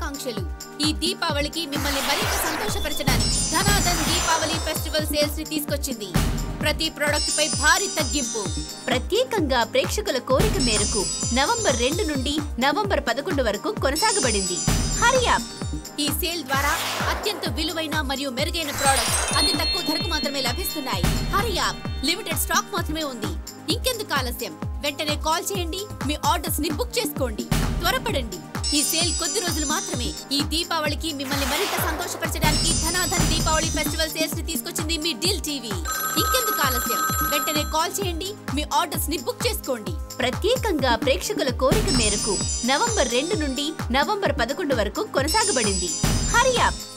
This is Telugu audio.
శుభాకాంక్షలు ఈ దీపావళికి మిమ్మల్ని మరింత సంతోషపరచడానికి ధనాధన్ దీపావళి ఫెస్టివల్ సేల్స్ ని తీసుకొచ్చింది ప్రతి ప్రోడక్ట్ పై భారీ తగ్గింపు ప్రత్యేకంగా ప్రేక్షకుల కోరిక మేరకు నవంబర్ రెండు నుండి నవంబర్ పదకొండు వరకు కొనసాగబడింది హరియాప్ ఈ సేల్ ద్వారా అత్యంత విలువైన మరియు మెరుగైన ప్రోడక్ట్ అతి తక్కువ ధరకు మాత్రమే లభిస్తున్నాయి హరియాప్ లిమిటెడ్ స్టాక్ మాత్రమే ఉంది ఇంకెందుకు ఆలస్యం వెంటనే కాల్ చేయండి మీ ఆర్డర్స్ ని బుక్ చేసుకోండి త్వరపడండి ఈ సేల్ కొద్ది రోజులు మాత్రమే ఈ దీపావళికి మిమ్మల్ని మరింత సంతోషపరచడానికి ధనాధన్ దీపావళి ఫెస్టివల్ సేల్స్ ని తీసుకొచ్చింది మీ డిల్ టీవీ ఇంకెందుకు ఆలస్యం వెంటనే కాల్ చేయండి మీ ఆర్డర్స్ ని బుక్ చేసుకోండి ప్రత్యేకంగా ప్రేక్షకుల కోరిక మేరకు నవంబర్ రెండు నుండి నవంబర్ పదకొండు వరకు కొనసాగబడింది హరియాప్